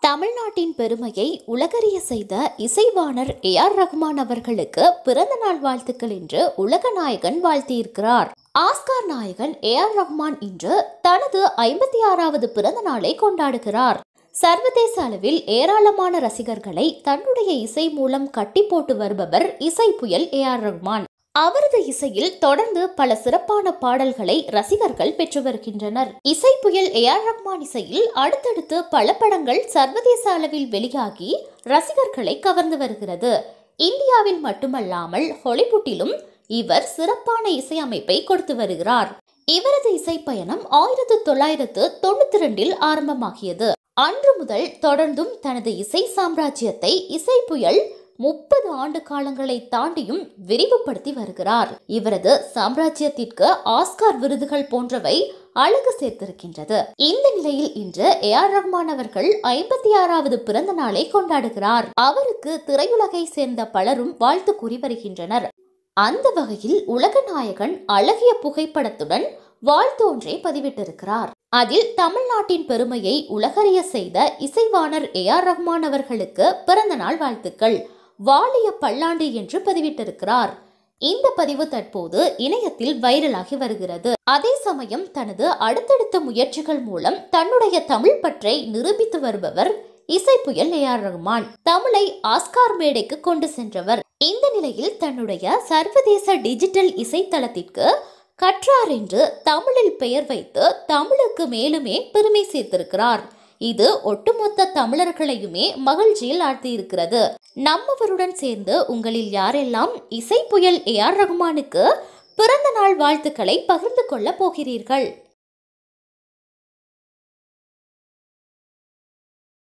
தமிழ்நாட்டின் பெருமையை உலகறிய செய்த இசைவாணர் ஏ ஆர் ரஹ்மான் அவர்களுக்கு பிறந்த நாள் வாழ்த்துக்கள் என்று உலக நாயகன் வாழ்த்தியிருக்கிறார் ஆஸ்கார் நாயகன் ஏ ஆர் ரஹ்மான் இன்று தனது ஐம்பத்தி ஆறாவது பிறந்த நாளை கொண்டாடுகிறார் சர்வதேச அளவில் ஏராளமான ரசிகர்களை தன்னுடைய இசை மூலம் கட்டி போட்டு வருபவர் இசை புயல் ஏ ஆர் ரஹ்மான் அவரது இசையில் தொடர்ந்து பல சிறப்பான பாடல்களை ரசிகர்கள் பெற்று வருகின்றனர் இசை புயல் ஏ ஆர் ரஹ்மான் இசையில் அடுத்தடுத்து பல படங்கள் சர்வதேச அளவில் வெளியாகி ரசிகர்களை கவர்ந்து வருகிறது இந்தியாவில் மட்டுமல்லாமல் ஹாலிவுட்டிலும் இவர் சிறப்பான இசையமைப்பை கொடுத்து வருகிறார் இவரது இசை பயணம் ஆயிரத்து தொள்ளாயிரத்து தொண்ணூத்தி ரெண்டில் ஆரம்பமாகியது அன்று முதல் தொடர்ந்தும் தனது இசை சாம்ராஜ்யத்தை இசை புயல் முப்பது ஆண்டு காலங்களை தாண்டியும் விரிவுபடுத்தி வருகிறார் இவரது சாம்ராஜ்யத்திற்கு ஆஸ்கார் விருதுகள் போன்றவை அழகு சேர்த்திருக்கின்றது இந்த நிலையில் இன்று ஏ ஆர் ரஹ்மான் அவர்கள் ஐம்பத்தி ஆறாவது பிறந்த நாளை கொண்டாடுகிறார் அவருக்கு திரையுலகை சேர்ந்த பலரும் வாழ்த்து கூறி வருகின்றனர் அந்த வகையில் உலக நாயகன் அழகிய புகைப்படத்துடன் வாழ்த்தொன்றை பதிவிட்டிருக்கிறார் அதில் தமிழ்நாட்டின் பெருமையை உலகறிய செய்த இசைவாணர் ஏ ஆர் ரஹ்மான் அவர்களுக்கு பிறந்த நாள் வாழ்த்துக்கள் வாலிய பல்லாண்டு என்று பதிவிட்டிருக்கிறார் இந்த பதிவு தற்போது இணையத்தில் வைரலாகி வருகிறது அதே சமயம் தனது அடுத்தடுத்த முயற்சிகள் மூலம் தன்னுடைய தமிழ் பற்றை நிரூபித்து வருபவர் இசை புயல் ஏ ஆர் ரஹ்மான் தமிழை ஆஸ்கார் மேடைக்கு கொண்டு சென்றவர் இந்த நிலையில் தன்னுடைய சர்வதேச டிஜிட்டல் இசைத்தளத்திற்கு கற்றார் என்று தமிழில் பெயர் வைத்து தமிழுக்கு மேலுமே பெருமை சேர்த்திருக்கிறார் இது ஒட்டுமொத்த தமிழர்களையுமே மகிழ்ச்சியில் ஆழ்த்தியிருக்கிறது நம்மவருடன் சேர்ந்து உங்களில் யாரெல்லாம் இசை புயல் ஏ ஆர் ரஹ்மானுக்கு பிறந்த நாள் வாழ்த்துக்களை பகிர்ந்து கொள்ள போகிறீர்கள்